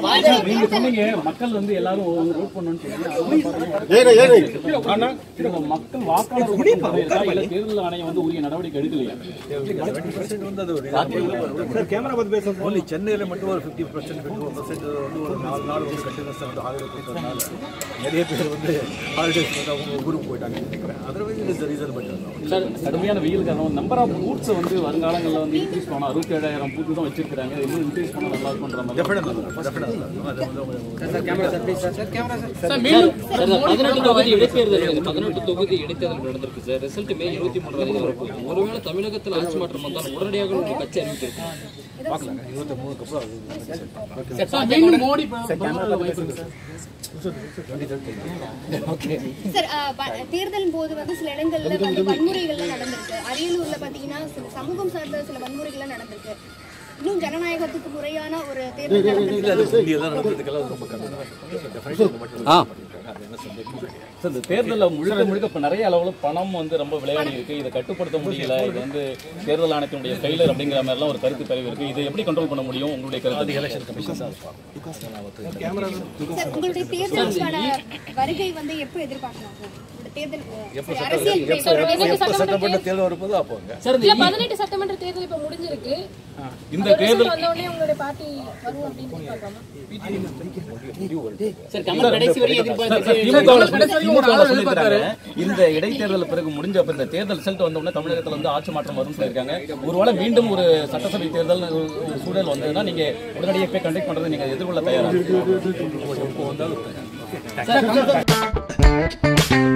நீங்க சொன்னீங்க மக்கள் வந்து எல்லாரும் ஓட் பண்ணணும்னு சொல்லி ஏங்க ஏங்க இதுல மக்கள் வாக்காளர் ஓட்டு பண்ணியிருக்கா? இல்ல தேர்தல் ஆணையம் வந்து உரிய நடவடிக்கை எடுக்கலையா ஓன்லி சென்னையில் மட்டும் ஒரு fifty percent fifty one percent வந்து ஒரு நாலு நாள் வந்து கண்டினியூஸாக வந்து ஹாலிடே கொடுத்ததுனால நிறைய பேர் வந்து ஹாலிடேஸ் வந்து அவங்க ஊருக்கு போயிட்டாங்க நினைக்கிறேன் otherwise it is reason but sir கடுமையான வெயில் காரணம் நம்பர் ஆஃப் பூத்ஸ் வந்து வருங்காலங்களில் வந்து இன்க்ரீஸ் பண்ணணும் அறுபத்தி ஏழாயிரம் பூத்து தான் வச்சிருக்காங்க இன்னும் இன்க்ரீஸ் பண்ண நல்லா இருக்குன்ற மாதிரி டெஃபினட்டாக டெஃபினட்டாக அது வந்து சார் பதினெட்டு தொகுதி இடைத்தேர்தல் வருது. பதினெட்டு தொகுதி இடைத்தேர்தல் நடந்திருக்கு சார் ரிசல்ட் மே இருபத்தி மூணு தேதி வரப்போகுது ஒருவேளை தமிழகத்தில் ஆட்சி மாற்றம் வந்தால் உடனடியாக உங்க கட்சி அறிவித்திருக்கும் பார்க்கலாங்க இருபத்தி மூணுக்கு அப்புறம் அது சார் மீண்டும் மோடி பிரதமர் வாய்ப்பு இருக்கு சார் சார் அஹ், ப- தேர்தலின் போது வந்து சில இடங்கள்ல வந்து வன்முறைகள்லாம் நடந்திருக்கு அரியலூர்ல பாத்தீங்கன்னா சில சமூகம் சார்ந்த சில வன்முறைகள்லாம் நடந்திருக்கு இன்னும் ஜனநாயகத்துக்கு முறையான ஒரு தேர்தல் நடந்திருக்கு இல்லை அது இந்தியெல்லாம் நடந்ததுக்கெல்லாம் ரொம்ப கம்மி டெஃபினட்டாக மட்டும் அது என்ன சந்தேகமும் கிடையாது சார் இந்த தேர்தலில் முழுக்க முழுக்க இப்போ நிறைய அளவில் பணம் வந்து ரொம்ப விளையாடி இருக்கு இதை கட்டுப்படுத்த முடியல இது வந்து தேர்தல் ஆணையத்தினுடைய ஃபெயிலர் அப்படிங்கிற மாதிரிலாம் ஒரு கருத்து பரவி இருக்கு இதை எப்படி கண்ட்ரோல் பண்ண முடியும் உங்களுடைய கருத்து எலெக்ஷன் கமிஷன் சார் சார் உங்களுடைய தேர்தலுக்கான வருகை வந்து எப்போ எதிர்பார்க்கலாம் சார் இந்த தேர்தல் சரி, அரசியல் பேசுறோம். எப்போ சட்டமன்ற தேர்தல் வரும்போது அப்போங்க சார் இந்த இல்ல பதினெட்டு சட்டமன்ற தேர்தல் இப்ப முடிஞ்சிருக்கு இந்த அந்த தேர்தல் result வந்த உடனே உங்களுடைய பார்ட்டி வரும் அப்படின்னு எதிர்பார்க்கலாமா சார் கமல் கடைசி வரை எதிர்பார்த்து திமுக சொல்லியிருக்காங்க இந்த இடைத்தேர்தல் பிறகு முடிஞ்ச அப்ப இந்த தேர்தல் ரிசல்ட் வந்த உடனே தமிழகத்துல வந்து ஆட்சி மாற்றம் வரும்னு சொல்லியிருக்காங்க ஒருவேளை மீண்டும் ஒரு சட்டசபை தேர்தல் ஒரு சூழல் வந்ததுன்னா நீங்க உடனடியாக போய் கண்டக்ட் பண்றது நீங்க எதிர்கொள்ள தயாரா எப்போ வந்தாலும்